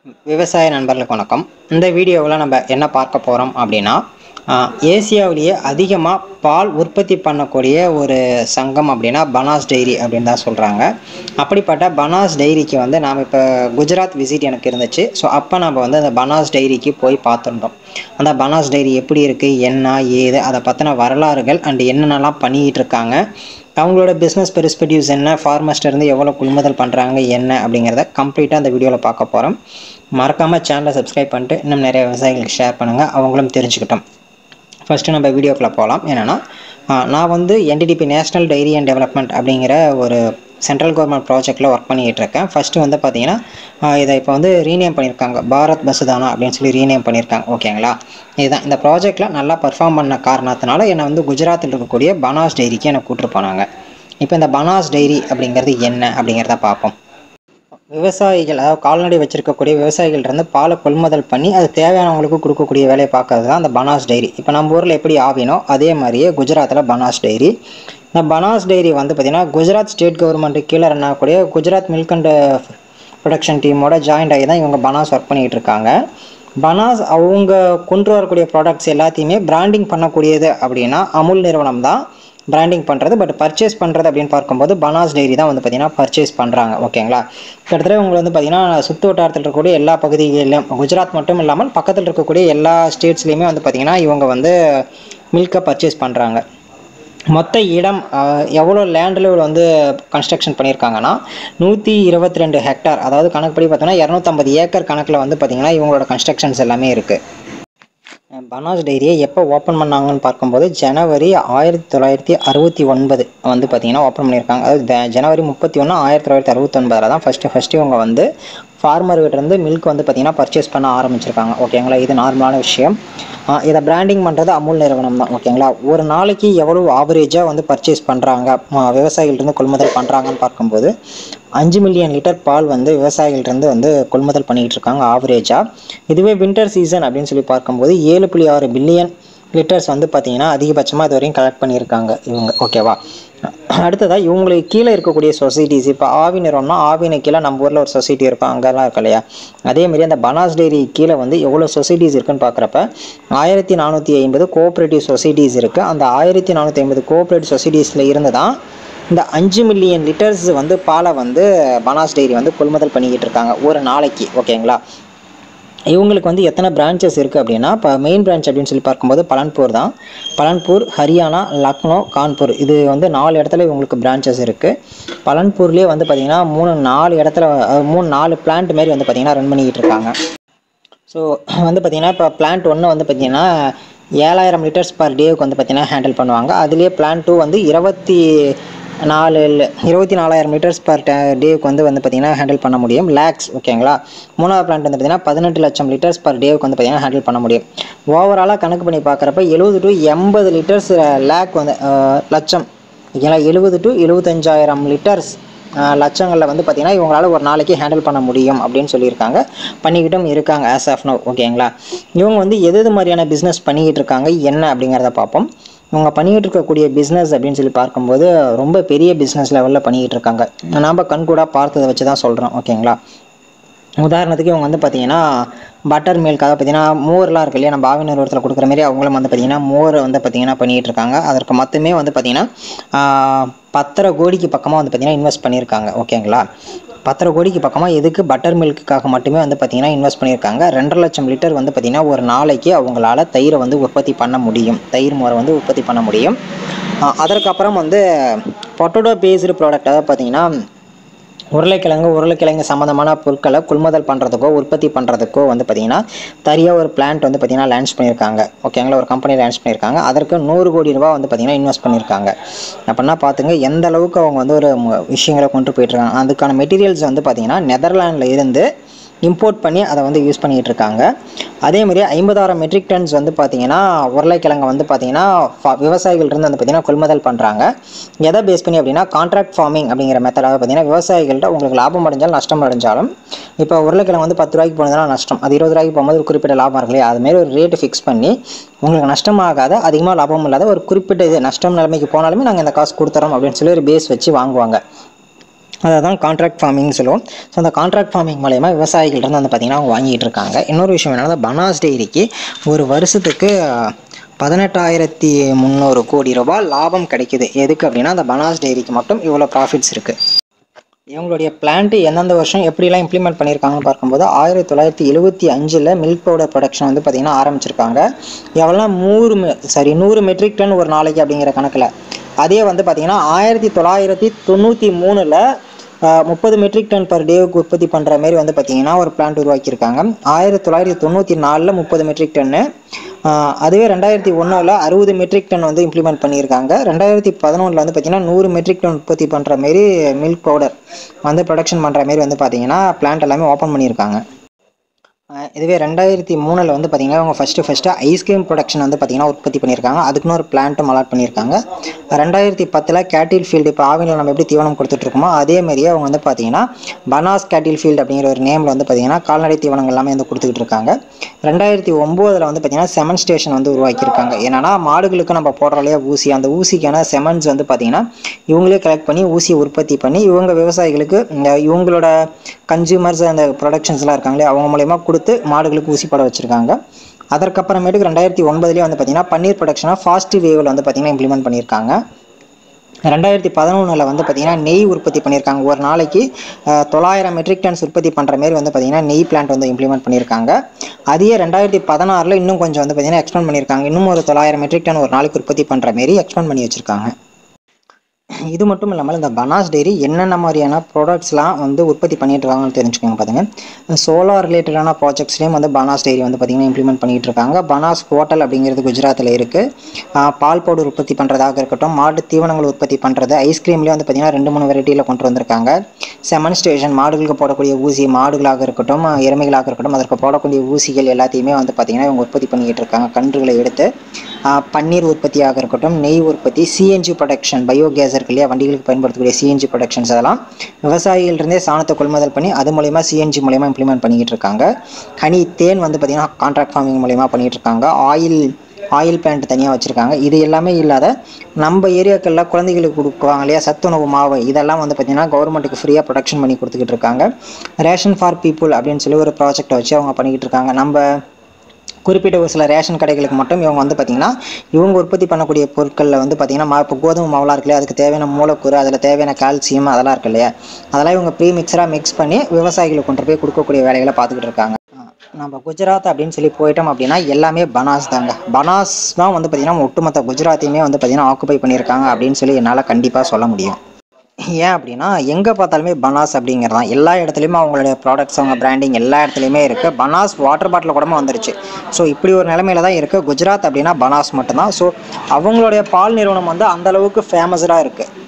விவசாய நண்பர்களுக்கு வணக்கம் இந்த வீடியோவில் நம்ம என்ன பார்க்க போகிறோம் அப்படின்னா ஆஹ், ஏசியாவிலேயே அதிகமாக பால் உற்பத்தி பண்ணக்கூடிய ஒரு சங்கம் அப்படின்னா பனாஸ் டெய்ரி அப்படின்னு தான் சொல்கிறாங்க அப்படிப்பட்ட பனாஸ் டெய்ரிக்கு வந்து நாம் இப்போ குஜராத் விசிட் எனக்கு இருந்துச்சு ஸோ அப்போ நம்ம வந்து அந்த பனாஸ் டெய்ரிக்கு போய் பார்த்துருந்தோம் அந்த பனாஸ் டெய்ரி எப்படி இருக்குது என்ன ஏது அதை பற்றின வரலாறுகள் அண்ட் என்னென்னலாம் பண்ணிக்கிட்டு இருக்காங்க அவங்களோட பிஸ்னஸ் பெர்ஸ்பெக்டிவ்ஸ் என்ன ஃபார்மஸ்டர்ந்து எவ்வளோ கொள்முதல் பண்ணுறாங்க என்ன அப்படிங்கிறத கம்ப்ளீட்டாக அந்த வீடியோவில் பார்க்க போகிறோம் மறக்காமல் சேனலை சப்ஸ்கிரைப் பண்ணிட்டு இன்னும் நிறைய விவசாயிகளுக்கு ஷேர் பண்ணுங்கள் அவங்களும் தெரிஞ்சுக்கிட்டோம் ஃபஸ்ட்டு நம்ம வீடியோக்குள்ளே போகலாம் என்னென்னா நான் வந்து NDDB national dairy and development அப்படிங்கிற ஒரு சென்ட்ரல் கவர்மெண்ட் ப்ராஜெக்ட்டில் ஒர்க் பண்ணிக்கிட்டு இருக்கேன் ஃபஸ்ட்டு வந்து பார்த்தீங்கன்னா ஆஹ் இதை இப்போ வந்து ரீநேம் பண்ணியிருக்காங்க பாரத் பசுதானா அப்படின்னு சொல்லி ரீநேம் பண்ணியிருக்காங்க ஓகேங்களா இதுதான் இந்த ப்ராஜெக்ட்டில் நல்லா பர்ஃபார்ம் பண்ண காரணத்தினால என்னை வந்து குஜராத்தில் இருக்கக்கூடிய பனாஸ் டைரிக்கு என்னை கூப்பிட்டு போனாங்க இப்போ இந்த பனாஸ் டைரி அப்படிங்கிறது என்ன அப்படிங்கிறத பார்ப்போம் விவசாயிகள் அதாவது கால்நடை வச்சிருக்கக்கூடிய விவசாயிகள் இருந்து பாலை கொள்முதல் பண்ணி அது தேவையானவங்களுக்கு கொடுக்கக்கூடிய வேலையை பார்க்கறது தான் அந்த பனாஸ் டைரி இப்போ நம்ம ஊரில் எப்படி ஆவினோ அதே மாதிரியே குஜராத்தில் பனாஸ் டைரி இந்த பனாஸ் டைரி வந்து பார்த்திங்கன்னா குஜராத் ஸ்டேட் கவர்மெண்ட்டு கீழே ரன்னாக்கூடிய குஜராத் மில்க் அண்ட் ப்ரொடக்ஷன் டீமோட ஜாயிண்ட் ஆகி தான் இவங்க பனாஸ் ஒர்க் பண்ணிகிட்டு இருக்காங்க பனாஸ் அவங்க கொண்டு வரக்கூடிய ப்ராடக்ட்ஸ் எல்லாத்தையுமே பிராண்டிங் பண்ணக்கூடியது அப்படின்னா அமுல் நிறுவனம் தான் பிராண்டிங் பண்ணுறது பட் பர்ச்சேஸ் பண்ணுறது அப்படின்னு பார்க்கும்போது பனாஸ் டைரி தான் வந்து பார்த்திங்கன்னா பர்ச்சேஸ் பண்ணுறாங்க ஓகேங்களா கிட்டத்தட்ட இவங்க வந்து பார்த்திங்கன்னா சுற்று வட்டாரத்தில் இருக்கக்கூடிய எல்லா பகுதிகளிலும் குஜராத் மட்டும் இல்லாமல் பக்கத்தில் இருக்கக்கூடிய எல்லா ஸ்டேட்ஸ்லேயுமே வந்து பார்த்திங்கன்னா இவங்க வந்து மில்கை பர்ச்சேஸ் பண்ணுறாங்க மொத்த இடம் அஹ், எவ்வளோ லேண்டில் வந்து கன்ஸ்ட்ரக்ஷன் பண்ணியிருக்காங்கன்னா நூற்றி இருபத்தி ரெண்டு ஹெக்டார் அதாவது கணக்குப்படி பார்த்தோன்னா இரநூத்தம்பது ஏக்கர் கணக்கில் வந்து பார்த்திங்கன்னா இவங்களோட கன்ஸ்ட்ரக்ஷன்ஸ் எல்லாமே இருக்குது பனாஸ் டைரியை எப்போ ஓப்பன் பண்ணாங்கன்னு பார்க்கும்போது ஜனவரி ஆயிரத்தி தொள்ளாயிரத்தி அறுபத்தி ஒன்பது வந்து பார்த்திங்கன்னா ஓப்பன் பண்ணியிருக்காங்க அதாவது ஜ- ஜனவரி முப்பத்தி ஒன்று ஆயிரத்தி தொள்ளாயிரத்தி அறுபத்தொன்பதில் தான் ஃபஸ்ட்டு ஃபஸ்ட்டு இவங்க வந்து ஃபார்மர் இருந்து மில்க் வந்து பார்த்திங்கன்னா பர்ச்சேஸ் பண்ண ஆரம்பிச்சிருக்காங்க ஓகேங்களா இது நார்மலான விஷயம் ஆஹ் இதை பிராண்டிங் பண்ணுறது அமுல் நிறுவனம் தான் ஓகேங்களா ஒரு நாளைக்கு எவ்வளோ ஆவரேஜாக வந்து பர்ச்சேஸ் பண்ணுறாங்க விவசாயிகள்கிட்ட கொள்முதல் பண்ணுறாங்கன்னு பார்க்கும்போது அஞ்சு மில்லியன் லிட்டர் பால் வந்து விவசாயிகள்கிட்ட வந்து கொள்முதல் பண்ணிக்கிட்டு இருக்காங்க ஆவரேஜாக இதுவே வின்டர் சீசன் அப்படின்னு சொல்லி பார்க்கும்போது ஏழு புள்ளி ஆறு பில்லியன் லிட்டர்ஸ் வந்து பார்த்தீங்கன்னா அதிகபட்சமாக இது வரையும் கலெக்ட் பண்ணியிருக்காங்க இவங்க ஓகேவா அடுத்ததாக இவங்களுக்கு கீழே இருக்கக்கூடிய சொசைட்டிஸ் இப்போ ஆவி நிறுவனம்னா ஆவினை கீழே நம்ம ஊரில் ஒரு சொசைட்டி இருக்கும் அங்கெல்லாம் இருக்கு இல்லையா அதே மாதிரி அந்த பனாஸ் டெய்ரி கீழே வந்து எவ்வளோ சொசைட்டிஸ் இருக்குன்னு பார்க்குறப்ப ஆயிரத்தி நானூற்றி ஐம்பது கோஆப்ரேட்டிவ் சொசைட்டிஸ் இருக்குது அந்த ஆயிரத்தி நானூற்றி ஐம்பது கோஆப்ரேட்டிவ் சொசைட்டிஸில் இருந்து தான் இந்த அஞ்சு மில்லியன் லிட்டர்ஸ் வந்து பாலை வந்து பனாஸ் டெய்ரி வந்து கொள்முதல் பண்ணிக்கிட்டு இருக்காங்க ஒரு நாளைக்கு ஓகேங்களா இவங்களுக்கு வந்து எத்தனை பிரான்ச்சஸ் இருக்குது அப்படின்னா இப்போ மெயின் பிரான்ச் அப்படின்னு சொல்லி பார்க்கும்போது பலன்பூர் தான் பலன்பூர் ஹரியானா லக்னோ கான்பூர் இது வந்து நாலு இடத்துல இவங்களுக்கு பிரான்ச்சஸ் இருக்குது பலன்பூர்லேயே வந்து பார்த்திங்கன்னா மூணு நாலு இடத்துல அஹ், மூணு நாலு பிளான்ட் மாரி வந்து பார்த்திங்கன்னா ரன் பண்ணிக்கிட்டு இருக்காங்க ஸோ வந்து பார்த்திங்கன்னா இப்போ பிளான்ட் ஒன்று வந்து பார்த்திங்கன்னா ஏழாயிரம் லிட்டர்ஸ் பர் டேவுக்கு வந்து பார்த்திங்கன்னா ஹேண்டில் பண்ணுவாங்க அதுலேயே பிளான்ட் டூ வந்து இருபத்தி நாலு இருபத்தி நாலாயிரம் லிட்டர்ஸ் பர் டேவுக்கு வந்து வந்து பார்த்திங்கன்னா ஹேண்டில் பண்ண முடியும் லேக்ஸ் ஓகேங்களா மூணாவது பிளான்ட் வந்து பார்த்திங்கன்னா பதினெட்டு லட்சம் லிட்டர்ஸ் பர் டேவுக்கு வந்து பார்த்திங்கன்னா ஹேண்டில் பண்ண முடியும் ஓவராலாக கணக்கு பண்ணி பார்க்குறப்ப எழுபது டு எண்பது லிட்டர்ஸ் லேக் வந்து அஹ், லட்சம் ஓகேங்களா எழுபது டு எழுபத்தஞ்சாயிரம் லிட்டர்ஸ் லட்சங்களில் வந்து பார்த்திங்கன்னா இவங்களால ஒரு நாளைக்கு ஹேண்டில் பண்ண முடியும் அப்படின்னு சொல்லியிருக்காங்க பண்ணிக்கிட்டும் இருக்காங்க ஆஸ் ஆஃப் நோ ஓகேங்களா இவங்க வந்து எது எது மாதிரியான பிஸ்னஸ் பண்ணிக்கிட்டு இருக்காங்க என்ன அப்படிங்கிறத பார்ப்போம் இவங்க பண்ணிக்கிட்டு இருக்கக்கூடிய பிஸ்னஸ் அப்படின்னு சொல்லி பார்க்கும்போது ரொம்ப பெரிய பிஸ்னஸ் லெவலில் பண்ணிக்கிட்டு இருக்காங்க நாம் கண்கூடாக பார்த்ததை வச்சு தான் சொல்கிறோம் ஓகேங்களா உதாரணத்துக்கு இவங்க வந்து பார்த்தீங்கன்னா பட்டர் மில்க் அதாவது பார்த்தீங்கன்னா மோர்லாம் இருக்கு இல்லையா நம்ம ஆவி நிறுவனத்தில் கொடுக்குற மாதிரி அவங்களும் வந்து பார்த்தீங்கன்னா மோரை வந்து பார்த்தீங்கன்னா பண்ணிகிட்டு இருக்காங்க அதற்கு மொத்தமே வந்து பார்த்தீங்கன்னா ஆஹ், பத்தரை கோடிக்கு பக்கமாக வந்து பார்த்தீங்கன்னா இன்வெஸ்ட் பண்ணியிருக்காங்க ஓகேங்களா பத்தரை கோடிக்கு பக்கமாக எதுக்கு பட்டர் மில்க்குக்காக மட்டுமே வந்து பார்த்தீங்கன்னா இன்வெஸ்ட் பண்ணியிருக்காங்க ரெண்டரை லட்சம் லிட்டர் வந்து பார்த்தீங்கன்னா ஒரு நாளைக்கு அவங்களால தயிரை வந்து உற்பத்தி பண்ண முடியும் தயிர் மோரை வந்து உற்பத்தி பண்ண முடியும் ஆஹ், அதற்கப்புறம் வந்து பொட்டோடோ பேஸ்டு ப்ராடக்ட் அதாவது பார்த்தீங்கன்னா உருளைக்கிழங்கு உருளைக்கிழங்கு சம்மந்தமான பொருட்களை கொள்முதல் பண்ணுறதுக்கோ உற்பத்தி பண்ணுறதுக்கோ வந்து பார்த்திங்கன்னா தனியாக ஒரு பிளான்ட் வந்து பார்த்திங்கன்னா லான்ச் பண்ணியிருக்காங்க ஓகேங்களா ஒரு கம்பெனி லான்ச் பண்ணியிருக்காங்க அதற்கு நூறு கோடி ரூபா வந்து பார்த்திங்கன்னா இன்வெஸ்ட் பண்ணியிருக்காங்க அப்படின்னா பார்த்துங்க எந்த அளவுக்கு அவங்க வந்து ஒரு ம- விஷயங்களை கொண்டு போயிட்டுருக்காங்க அதுக்கான மெட்டீரியல்ஸ் வந்து பார்த்திங்கன்னா நெதர்லாண்டில் இருந்து இம்போர்ட் பண்ணி அதை வந்து யூஸ் பண்ணிகிட்டு இருக்காங்க அதே மாதிரி ஐம்பதாயிரம் மெட்ரிக் டன்ஸ் வந்து பார்த்தீங்கன்னா உருளைக்கிழங்கு வந்து பார்த்தீங்கன்னா ஃபா- விவசாயிகள்ட்ட வந்து பார்த்தீங்கன்னா கொள்முதல் பண்ணுறாங்க எதை பேஸ் பண்ணி அப்படின்னா கான்ட்ராக்ட் ஃபார்மிங் அப்படிங்கிற மெத்தடாக பார்த்தீங்கன்னா விவசாயிகள்ட்ட உங்களுக்கு லாபம் அடைஞ்சாலும் நஷ்டம் அடைஞ்சாலும் இப்போ உருளைக்கிழங்கு வந்து பத்து ரூபாய்க்கு போனதுனா நஷ்டம் அது இருபது ரூபாய்க்கு போகும்போது ஒரு குறிப்பிட்ட லாபம் இருக்கு இல்லையா அதுமாரி ஒரு ரேட்டு ஃபிக்ஸ் பண்ணி உங்களுக்கு நஷ்டமாகாத அதிகமாக லாபம் இல்லாத ஒரு குறிப்பிட்ட இது நஷ்டம் நிலைமைக்கு போனாலுமே நாங்கள் இந்த காசு கொடுத்துறோம் அப்படின்னு சொல்லி ஒரு பேஸ் வச்சு வாங்குவாங்க அதை தான் கான்ட்ராக்ட் ஃபார்மிங்னு சொல்லுவோம் ஸோ அந்த கான்ட்ராக்ட் ஃபார்மிங் மூலயமா விவசாயிகள்ட்ட வந்து பார்த்திங்கன்னா அவங்க வாங்கிட்டு இருக்காங்க இன்னொரு விஷயம் என்னன்னா பனாஸ் டெய்ரிக்கு ஒரு வருஷத்துக்கு பதினெட்டாயிரத்தி முந்நூறு கோடி ரூபாய் லாபம் கிடைக்குது எதுக்கு அப்படின்னா அந்த பனாஸ் டெய்ரிக்கு மட்டும் இவ்வளோ ப்ராஃபிட்ஸ் இருக்குது இவங்களுடைய பிளான்ட்டு எந்தெந்த வருஷம் எப்படிலாம் இம்ப்ளிமெண்ட் பண்ணியிருக்காங்கன்னு பார்க்கும்போது ஆயிரத்தி தொள்ளாயிரத்தி எழுபத்தி அஞ்சில் மில்க் பவுடர் ப்ரொடக்ஷன் வந்து பார்த்திங்கன்னா ஆரம்பிச்சிருக்காங்க எவ்வளோ நூறு சாரி நூறு மெட்ரிக் டன் ஒரு நாளைக்கு அப்படிங்கிற கணக்கில் அதே வந்து பார்த்திங்கன்னா ஆயிரத்தி தொள்ளாயிரத்தி தொண்ணூற்றி மூணில் முப்பது மெட்ரிக் டன் பர் டேவுக்கு உற்பத்தி பண்ணுற மாரி வந்து பார்த்திங்கன்னா ஒரு பிளான்ட் உருவாக்கியிருக்காங்க ஆயிரத்தி தொள்ளாயிரத்தி தொண்ணூற்றி நாலில் முப்பது மெட்ரிக் டன்னு அதுவே ரெண்டாயிரத்தி ஒன்றில் அறுபது மெட்ரிக் டன் வந்து இம்ப்ளிமெண்ட் பண்ணியிருக்காங்க ரெண்டாயிரத்தி பதினொன்றில் வந்து பார்த்திங்கன்னா நூறு மெட்ரிக் டன் உற்பத்தி பண்ணுற மாரி மில்க் பவுடர் வந்து ப்ரொடக்ஷன் பண்ணுற மாரி வந்து பார்த்திங்கன்னா பிளான்ட் எல்லாமே ஓப்பன் பண்ணியிருக்காங்க இதுவே ரெண்டாயிரத்தி மூணில் வந்து பார்த்திங்கன்னா அவங்க ஃபஸ்ட்டு ஃபஸ்ட்டு ஐஸ்கிரீம் ப்ரொடக்ஷன் வந்து பார்த்திங்கன்னா உற்பத்தி பண்ணியிருக்காங்க அதுக்குன்னு ஒரு பிளான்ட்டும் அலாட் பண்ணியிருக்காங்க ரெண்டாயிரத்தி பத்தில் கேட்டில் ஃபீல்டு இப்போ ஆவினில் நம்ம எப்படி தீவனம் கொடுத்துட்ருக்கோமோ அதே மாதிரியே அவங்க வந்து பார்த்திங்கன்னா பனாஸ் கேட்டில் ஃபீல்டு அப்படிங்கிற ஒரு நேமில் வந்து பார்த்திங்கன்னா கால்நடை தீவனங்கள் எல்லாமே வந்து கொடுத்துக்கிட்டு இருக்காங்க ரெண்டாயிரத்தி ஒம்போதில் வந்து பார்த்திங்கன்னா செமன் ஸ்டேஷன் வந்து உருவாக்கியிருக்காங்க என்னன்னா மாடுகளுக்கு நம்ம போடுற இல்லையா ஊசி அந்த ஊசிக்கான செமன்ஸ் வந்து பார்த்திங்கன்னா இவங்களே கலெக்ட் பண்ணி ஊசியை உற்பத்தி பண்ணி இவங்க விவசாயிகளுக்கு இந்த இவங்களோட கன்சியூமர்ஸ் அந்த ப்ரொடக்ஷன்ஸ்லாம் இருக்காங்களே அவங்க மூலயமா கொடுத்து மாடுகளுக்கு ஊசி போட வச்சுருக்காங்க அதற்கப்புறமேட்டுக்கு ரெண்டாயிரத்தி ஒன்பதுலேயே வந்து பார்த்திங்கன்னா பன்னீர் ப்ரொடக்ஷனாக ஃபாஸ்ட் வேவில் வந்து பார்த்திங்கன்னா இம்ப்ளிமெண்ட் பண்ணியிருக்காங்க ரெண்டாயிரத்தி பதினொன்றில் வந்து பார்த்திங்கன்னா நெய் உற்பத்தி பண்ணியிருக்காங்க ஒரு நாளைக்கு அஹ், தொள்ளாயிரம் மெட்ரிக் டன்ஸ் உற்பத்தி பண்ணுற மாரி வந்து பார்த்திங்கன்னா நெய் பிளான்ட் வந்து இம்ப்ளிமெண்ட் பண்ணியிருக்காங்க அதையே ரெண்டாயிரத்தி பதினாறில் இன்னும் கொஞ்சம் வந்து பார்த்திங்கன்னா எக்ஸ்பெண்ட் பண்ணியிருக்காங்க இன்னும் ஒரு தொள்ளாயிரம் மெட்ரிக் டன் ஒரு நாளைக்கு உற்பத்தி பண்ணுற மாரி எக்ஸ்பெண்ட் பண்ணி வச்சுருக்காங்க இது மட்டும் இல்லாமல் இந்த பனாஸ் டெய்ரி என்னென்ன மாதிரியான ப்ராடக்ட்ஸ்லாம் வந்து உற்பத்தி பண்ணிட்டு இருக்காங்கன்னு தெரிஞ்சுக்கோங்க பாருங்க சோலார் ரிலேட்டடான ப்ராஜெக்ட்ஸ்லேயும் வந்து பனாஸ் டெய்ரி வந்து பார்த்திங்கன்னா இம்ப்ளிமெண்ட் பண்ணிட்டு இருக்காங்க பனாஸ் ஹோட்டல் அப்படிங்கிறது குஜராத்தில் இருக்குது பால் பவுடர் உற்பத்தி பண்ணுறதாக இருக்கட்டும் மாடு தீவனங்கள் உற்பத்தி பண்ணுறது ஐஸ்கிரீம்லேயே வந்து பார்த்திங்கன்னா ரெண்டு மூணு வெரைட்டியில் கொண்டு வந்திருக்காங்க செமன் ஸ்டேஷன் மாடுகளுக்கு போடக்கூடிய ஊசி மாடுகளாக இருக்கட்டும் எருமைகளாக இருக்கட்டும் அதற்கு போடக்கூடிய ஊசிகள் எல்லாத்தையுமே வந்து பார்த்திங்கன்னா இவங்க உற்பத்தி பண்ணிக்கிட்டு இருக்காங்க கன்றுகளை எடுத்து ஆஹ் பன்னீர் உற்பத்தியாக இருக்கட்டும் நெய் உற்பத்தி சிஎன்ஜி ப்ரொடக்ஷன் பயோகேஸ் இருக்கு இல்லையா வண்டிகளுக்கு பயன்படுத்தக்கூடிய சிஎன்ஜி ப்ரொடக்ஷன்ஸ் அதெல்லாம் விவசாயிகள்கிட்டருந்தே சாணத்தை கொள்முதல் பண்ணி அது மூலயமா சிஎன்ஜி மூலயமா இம்ப்ளிமெண்ட் பண்ணிக்கிட்டு இருக்காங்க கனி தேன் வந்து பார்த்திங்கன்னா கான்ட்ராக்ட் ஃபார்மிங் மூலயமா பண்ணிகிட்டு இருக்காங்க ஆயில் ஆயில் பிளான்ட் தனியாக வச்சுருக்காங்க இது எல்லாமே இல்லாத நம்ம ஏரியாக்களில் குழந்தைகளுக்கு கொடுக்குவாங்க இல்லையா சத்துணவு மாவு இதெல்லாம் வந்து பார்த்திங்கன்னா கவர்மெண்ட்டுக்கு ஃப்ரீயாக ப்ரொடக்ஷன் பண்ணி கொடுத்துக்கிட்டு இருக்காங்க ரேஷன் ஃபார் பீப்புள் அப்படின்னு சொல்லி ஒரு ப்ராஜெக்டை வச்சு அவங்க பண்ணிக்கிட்டு இருக்காங்க நம்ம குறிப்பிட்ட ஒரு சில ரேஷன் கடைகளுக்கு மட்டும் இவங்க வந்து பார்த்திங்கன்னா இவங்க உற்பத்தி பண்ணக்கூடிய பொருட்களில் வந்து பார்த்திங்கன்னா மா இப்போ கோதுமை மாவுலாம் இருக்கு இல்லையா அதுக்கு தேவையான மூலக்கூறு அதில் தேவையான கால்சியம் அதெல்லாம் இருக்கு இல்லையா அதெல்லாம் இவங்க ப்ரீ மிக்சராக மிக்ஸ் பண்ணி விவசாயிகளுக்கு கொண்டு போய் கொடுக்கக்கூடிய வேலைகளை பார்த்துக்கிட்டு இருக்காங்க நம்ம குஜராத் அப்படின்னு சொல்லி போயிட்டோம் அப்படின்னா எல்லாமே பனாஸ் தாங்க பனாஸ் தான் வந்து பார்த்திங்கன்னா ஒட்டுமொத்த குஜராத்தையுமே வந்து பார்த்திங்கன்னா ஆக்குபை பண்ணியிருக்காங்க அப்படின்னு சொல்லி என்னால் கண்டிப்பாக சொல்ல முடியும் ஏன் அப்படின்னா எங்கே பார்த்தாலுமே பனாஸ் அப்படிங்கிறது தான் எல்லா இடத்துலையுமே அவங்களுடைய ப்ராடக்ட்ஸ் அவங்க பிராண்டிங் எல்லா இடத்துலையுமே இருக்குது பனாஸ் வாட்டர் பாட்டில் கூட வந்துருச்சு ஸோ இப்படி ஒரு நிலமையில தான் இருக்குது குஜராத் அப்படின்னா பனாஸ் மட்டும்தான் ஸோ அவங்களுடைய பால் நிறுவனம் வந்து அந்த அளவுக்கு ஃபேமஸாக இருக்குது